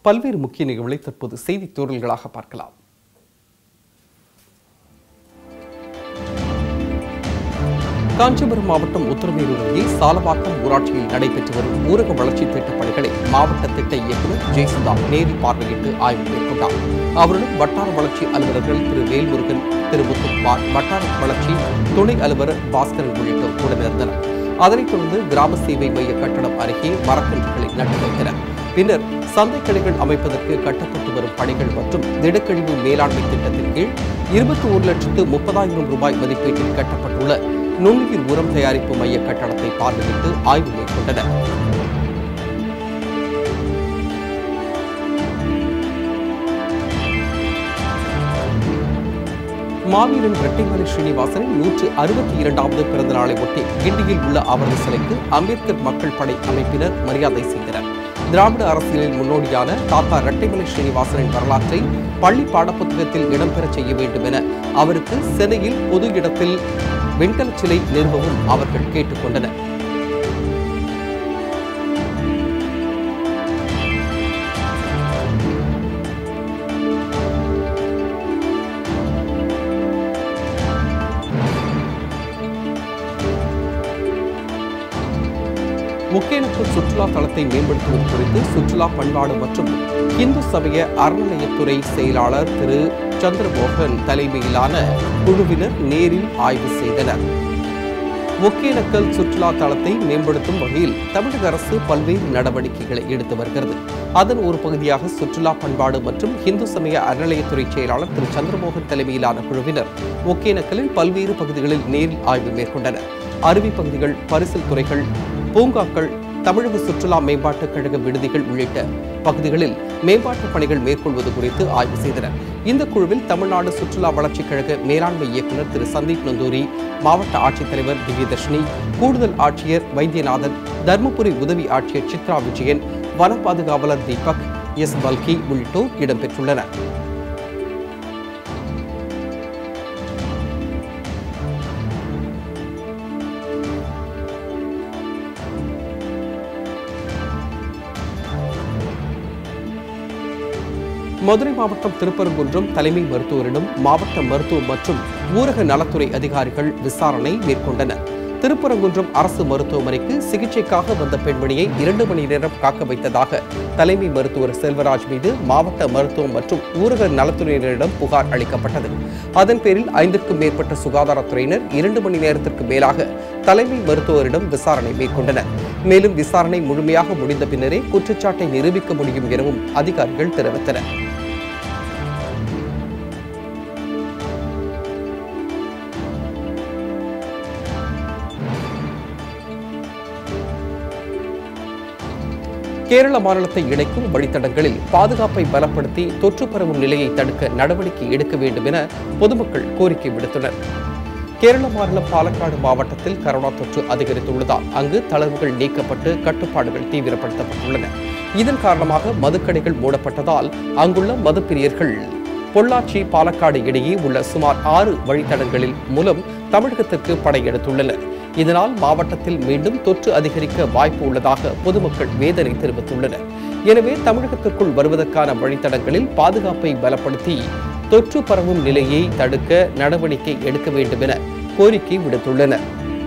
பல்வேறு முக்கிய நிகழ்வுகளை தற்போது செய்தி தூரல்களாக பார்க்கலாம் காஞ்சிபுரம் மாவட்டம் உத்தரமேரூர் அருகே சாலவாக்கம் ஊராட்சியில் நடைபெற்று வரும் ஊரக வளர்ச்சி திட்டப் பணிகளை மாவட்ட திட்ட இயக்குநர் ஜெயசுதா நேரில் பார்வையிட்டு ஆய்வு மேற்கொண்டார் அவருடன் வட்டார வளர்ச்சி அலுவலர்கள் திரு வேல்முருகன் திரு முத்துக்குமார் வட்டார வளர்ச்சி துணை அலுவலர் பாஸ்கரன் உள்ளிட்டோர் உடனிருந்தனர் அதனைத் தொடர்ந்து கிராம சேவை மைய கட்டடம் அருகே மரக்கன்றுகளை நட்டு வைத்தனர் பின்னர் சந்தை கடைகள் அமைப்பதற்கு கட்டப்பட்டு வரும் பணிகள் மற்றும் திடக்கழிவு மேலாண்மை திட்டத்தின் கீழ் இருபத்தி ஒரு லட்சத்து முப்பதாயிரம் ரூபாய் மதிப்பீட்டில் கட்டப்பட்டுள்ள நுண்ணுயிர் உரம் தயாரிப்பு மைய கட்டடத்தை பார்வையிட்டு ஆய்வு மேற்கொண்டனர் மாவீரன் இரட்டைமலை ஸ்ரீனிவாசனின் நூற்று அறுபத்தி இரண்டாவது பிறந்த நாளை ஒட்டி கிண்டியில் உள்ள அவரது சிலைக்கு அம்பேத்கர் மக்கள் படை அமைப்பினர் மரியாதை செய்தனர் திராவிட அரசியலில் முன்னோடியான தாத்தா இரட்டைமலை ஸ்ரீனிவாசனின் வரலாற்றை பள்ளி பாடப்புத்தகத்தில் இடம்பெறச் செய்ய வேண்டும் என அவருக்கு சென்னையில் பொது இடத்தில் வெண்கல சிலை நிறுவவும் அவர்கள் கேட்டுக்கொண்டனர் ஒகேனக்கல் சுற்றுலா தளத்தை மேம்படுத்துவது குறித்து சுற்றுலா பண்பாடு மற்றும் இந்து சமய அறநிலையத்துறை செயலாளர் திரு சந்திரமோகன் தலைமையிலான குழுவினர் நேரில் ஆய்வு செய்தனர் ஒகேனக்கல் சுற்றுலா தளத்தை மேம்படுத்தும் வகையில் தமிழக அரசு பல்வேறு நடவடிக்கைகளை எடுத்து வருகிறது அதன் ஒரு பகுதியாக சுற்றுலா பண்பாடு மற்றும் இந்து சமய அறநிலையத்துறை செயலாளர் திரு சந்திரமோகன் தலைமையிலான குழுவினர் ஒகேனக்கலில் பல்வேறு பகுதிகளில் நேரில் ஆய்வு மேற்கொண்டனர் அருவி பகுதிகள் பரிசல் துறைகள் பூங்காக்கள் தமிழக சுற்றுலா மேம்பாட்டுக் கழக விடுதிகள் உள்ளிட்ட பகுதிகளில் மேம்பாட்டுப் பணிகள் மேற்கொள்வது குறித்து ஆய்வு செய்தனர் இந்த குழுவில் தமிழ்நாடு சுற்றுலா வளர்ச்சிக் கழக மேலாண்மை இயக்குநர் திரு சந்தீப் நந்தூரி மாவட்ட ஆட்சித்தலைவர் திவ்யதர்ஷினி கூடுதல் ஆட்சியர் வைத்தியநாதன் தர்மபுரி உதவி ஆட்சியர் சித்ரா விஜயன் வன பாதுகாவலர் தீபக் எஸ் பல்கி உள்ளிட்டோர் இடம்பெற்றுள்ளனர் மதுரை மாவட்டம் திருப்பரங்குன்றம் தலைமை மருத்துவரிடம் மாவட்ட மருத்துவ மற்றும் ஊரக நலத்துறை அதிகாரிகள் விசாரணை மேற்கொண்டனர் திருப்பரங்குன்றம் அரசு மருத்துவமனைக்கு சிகிச்சைக்காக வந்த பெண்மணியை இரண்டு மணி நேரம் காக்க வைத்ததாக தலைமை மருத்துவர் செல்வராஜ் மீது மாவட்ட மருத்துவம் மற்றும் ஊரக நலத்துறையினரிடம் புகார் அளிக்கப்பட்டது அதன் பேரில் ஐந்திற்கும் மேற்பட்ட சுகாதாரத்துறையினர் இரண்டு மணி நேரத்திற்கு மேலாக தலைமை மருத்துவரிடம் விசாரணை மேற்கொண்டனர் மேலும் விசாரணை முழுமையாக முடிந்த பின்னரே குற்றச்சாட்டை நிரூபிக்க முடியும் எனவும் அதிகாரிகள் தெரிவித்தனர் கேரள மாநிலத்தை இணைக்கும் வழித்தடங்களில் பாதுகாப்பை பலப்படுத்தி தொற்று பரவும் நிலையை தடுக்க நடவடிக்கை எடுக்க வேண்டும் என பொதுமக்கள் கோரிக்கை விடுத்தனர் கேரள மாநிலம் பாலக்காடு மாவட்டத்தில் கரோனா தொற்று அதிகரித்துள்ளதால் அங்கு தளர்வுகள் நீக்கப்பட்டு கட்டுப்பாடுகள் தீவிரப்படுத்தப்பட்டுள்ளன இதன் காரணமாக மதுக்கடைகள் மூடப்பட்டதால் அங்குள்ள மதுப்பிரியர்கள் பொள்ளாச்சி பாலக்காடு இடையே உள்ள சுமார் ஆறு வழித்தடங்களில் மூலம் தமிழகத்திற்கு படையெடுத்துள்ளனர் இதனால் மாவட்டத்தில் மீண்டும் தொற்று அதிகரிக்க வாய்ப்பு உள்ளதாக பொதுமக்கள் வேதனை தெரிவித்துள்ளனர் எனவே தமிழகத்திற்குள் வருவதற்கான வழித்தடங்களில் பாதுகாப்பை பலப்படுத்தி தொற்று பரவும் நிலையை தடுக்க நடவடிக்கை எடுக்க வேண்டும் என கோரிக்கை விடுத்துள்ளனர்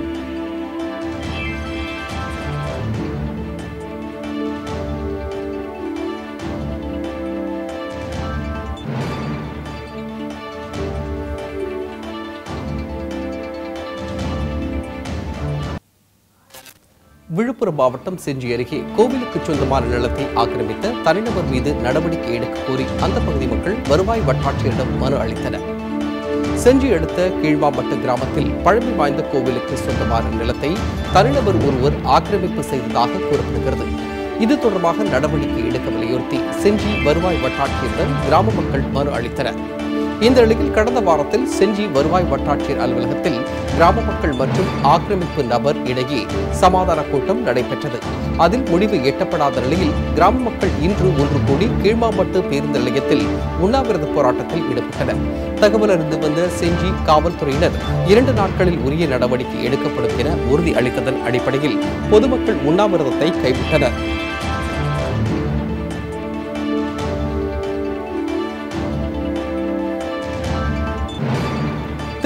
விழுப்புரம் மாவட்டம் செஞ்சி அருகே கோவிலுக்கு சொந்தமான நிலத்தை ஆக்கிரமித்த தனிநபர் மீது நடவடிக்கை எடுக்க கோரி அந்த பகுதி மக்கள் வருவாய் வட்டாட்சியரிடம் மனு அளித்தனர் செஞ்சி அடுத்த கீழ்மாம்பட்டு கிராமத்தில் பழமை வாய்ந்த கோவிலுக்கு சொந்தமான நிலத்தை தனிநபர் ஒருவர் ஆக்கிரமிப்பு செய்ததாக கூறப்படுகிறது இது தொடர்பாக நடவடிக்கை எடுக்க வலியுறுத்தி செஞ்சி வருவாய் வட்டாட்சியரிடம் கிராம மக்கள் மனு அளித்தனர் இந்த நிலையில் கடந்த வாரத்தில் செஞ்சி வருவாய் வட்டாட்சியர் அலுவலகத்தில் கிராம மக்கள் மற்றும் ஆக்கிரமிப்பு நபர் இடையே சமாதான கூட்டம் நடைபெற்றது அதில் முடிவு எட்டப்படாத நிலையில் கிராம மக்கள் இன்று ஒன்று கூடி கீழ்மாம்பட்டு பேருந்து நிலையத்தில் உண்ணாவிரத போராட்டத்தில் ஈடுபட்டனர் தகவல் அறிந்து வந்த செஞ்சி காவல்துறையினர் இரண்டு நாட்களில் உரிய நடவடிக்கை எடுக்கப்படும் என உறுதி அளித்ததன் அடிப்படையில் பொதுமக்கள் உண்ணாவிரதத்தை கைவிட்டனர்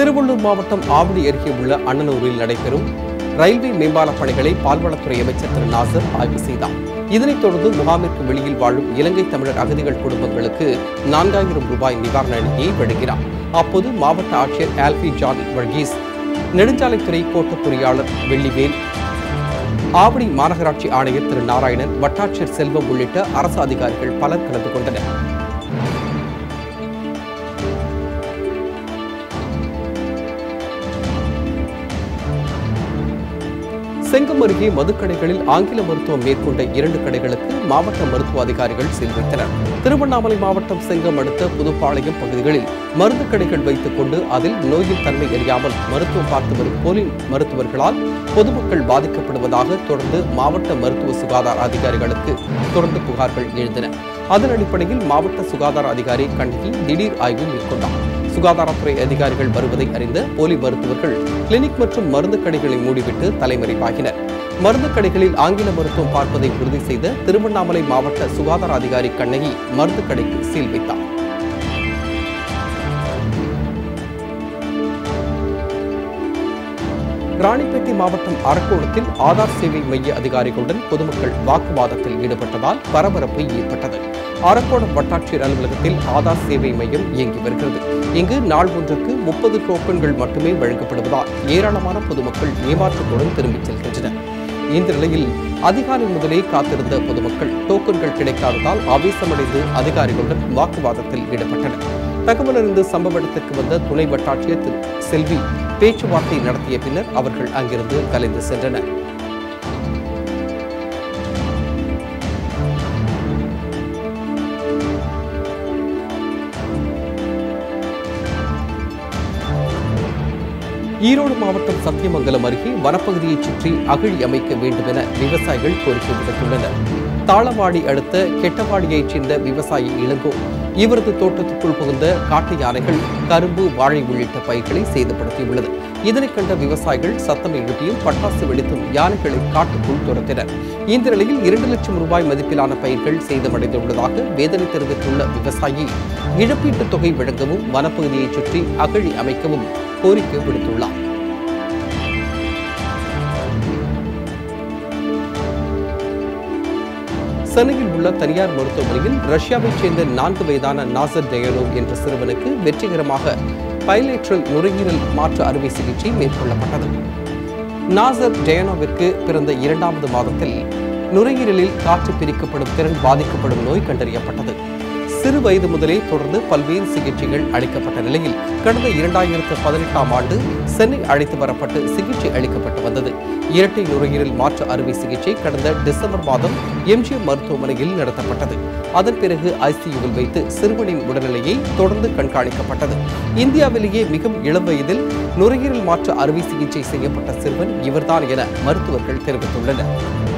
திருவள்ளூர் மாவட்டம் ஆவடி அருகே உள்ள அண்ணனூரில் நடைபெறும் ரயில்வே மேம்பால பணிகளை பால்வளத்துறை அமைச்சர் திரு நாசர் ஆய்வு செய்தார் இதனைத் தொடர்ந்து முகாமிற்கு வெளியில் வாழும் இலங்கை தமிழர் அகதிகள் குடும்பங்களுக்கு நான்காயிரம் ரூபாய் நிவாரண நிதியை வழங்கினார் அப்போது மாவட்ட ஆட்சியர் ஆல்பி ஜான் வர்கீஸ் நெடுஞ்சாலைத்துறை கோட்ட பொறியாளர் வெள்ளிவேல் ஆவடி மாநகராட்சி ஆணையர் திரு நாராயணன் வட்டாட்சியர் செல்வம் உள்ளிட்ட அரசு அதிகாரிகள் பலர் கலந்து கொண்டனர் செங்கம் அருகே மதுக்கடைகளில் ஆங்கில மருத்துவம் மேற்கொண்ட இரண்டு கடைகளுக்கு மாவட்ட மருத்துவ அதிகாரிகள் சீல் வைத்தனர் திருவண்ணாமலை மாவட்டம் செங்கம் அடுத்த புதுப்பாளையம் பகுதிகளில் மருந்து கடைகள் வைத்துக் கொண்டு அதில் நோயின் தன்மை அறியாமல் மருத்துவம் பார்த்து வரும் போலி மருத்துவர்களால் பொதுமக்கள் பாதிக்கப்படுவதாக தொடர்ந்து மாவட்ட மருத்துவ சுகாதார அதிகாரிகளுக்கு தொடர்ந்து புகார்கள் எழுந்தன அதன் அடிப்படையில் மாவட்ட சுகாதார அதிகாரி கண்ணகி திடீர் ஆய்வு மேற்கொண்டார் சுகாதாரத்துறை அதிகாரிகள் வருவதை அறிந்த போலி மருத்துவர்கள் கிளினிக் மற்றும் மருந்து கடைகளை மூடிவிட்டு தலைமறைவாகினர் மருந்து கடைகளில் ஆங்கில மருத்துவம் பார்ப்பதை உறுதி செய்த திருவண்ணாமலை மாவட்ட சுகாதார அதிகாரி கண்ணகி மருந்து கடைக்கு சீல் வைத்தார் ராணிப்பேட்டை மாவட்டம் அரக்கோணத்தில் ஆதார் சேவை மைய அதிகாரிகளுடன் பொதுமக்கள் வாக்குவாதத்தில் ஈடுபட்டதால் பரபரப்பு ஏற்பட்டது அரக்கோணம் வட்டாட்சியர் அலுவலகத்தில் ஆதார் சேவை மையம் இயங்கி வருகிறது இங்கு நாள் ஒன்றுக்கு முப்பது டோக்கன்கள் மட்டுமே வழங்கப்படுவதால் ஏராளமான பொதுமக்கள் ஏமாற்றத்துடன் திரும்பிச் செல்கின்றனர் இந்த நிலையில் அதிகாலை முதலே காத்திருந்த பொதுமக்கள் டோக்கன்கள் கிடைக்காததால் ஆவேசமடைந்து அதிகாரிகளுடன் வாக்குவாதத்தில் ஈடுபட்டனர் தகவல் அறிந்து சம்பவ இடத்துக்கு வந்த துணை வட்டாட்சியர் திரு செல்வி பேச்சுவார்த்தை நடத்திய பின்னர் அவர்கள் அங்கிருந்து கலைந்து சென்றனர் ஈரோடு மாவட்டம் சத்தியமங்கலம் அருகே வனப்பகுதியைச் சுற்றி அகழி அமைக்க வேண்டும் என விவசாயிகள் கோரிக்கை விடுத்துள்ளனர் தாளவாடி அடுத்த கெட்டவாடியைச் சேர்ந்த விவசாயி இளங்கோ இவரது தோட்டத்துக்குள் புகுந்த காட்டு யானைகள் கரும்பு வாழை உள்ளிட்ட பயிர்களை சேதப்படுத்தியுள்ளது இதனைக் கண்ட விவசாயிகள் சத்தம் எழுப்பியும் பட்டாசு வெடித்தும் யானைகளை காட்டுக்குள் துரத்தினர் இந்த நிலையில் இரண்டு லட்சம் ரூபாய் மதிப்பிலான பயிர்கள் சேதமடைந்துள்ளதாக வேதனை தெரிவித்துள்ள விவசாயி இழப்பீட்டுத் தொகை வழங்கவும் வனப்பகுதியைச் சுற்றி அகழி அமைக்கவும் கோரிக்கை விடுத்துள்ளார் சென்னையில் உள்ள தனியார் மருத்துவமனையில் ரஷ்யாவைச் சேர்ந்த நான்கு வயதான நாசர் டயனோ என்ற சிறுவனுக்கு வெற்றிகரமாக பைலேட்ரல் நுரையீரல் மாற்று அறுவை சிகிச்சை மேற்கொள்ளப்பட்டது நாசர் டயனோவிற்கு பிறந்த இரண்டாவது மாதத்தில் நுரையீரலில் காற்று பிரிக்கப்படும் திறன் பாதிக்கப்படும் நோய் கண்டறியப்பட்டது சிறு வயது முதலே தொடர்ந்து பல்வேறு சிகிச்சைகள் அளிக்கப்பட்ட நிலையில் கடந்த இரண்டாயிரத்து பதினெட்டாம் ஆண்டு சென்னை அழைத்து வரப்பட்டு சிகிச்சை அளிக்கப்பட்டு வந்தது இரட்டை நுரையீரல் மாற்று அறுவை சிகிச்சை கடந்த டிசம்பர் மாதம் எம்ஜிஎம் மருத்துவமனையில் நடத்தப்பட்டது அதன் பிறகு ஐசியூவில் வைத்து சிறுவனின் உடல்நிலையை தொடர்ந்து கண்காணிக்கப்பட்டது இந்தியாவிலேயே மிகவும் இளம் வயதில் நுரையீரல் மாற்று அறுவை சிகிச்சை செய்யப்பட்ட சிறுவன் இவர்தான் என மருத்துவர்கள் தெரிவித்துள்ளனர்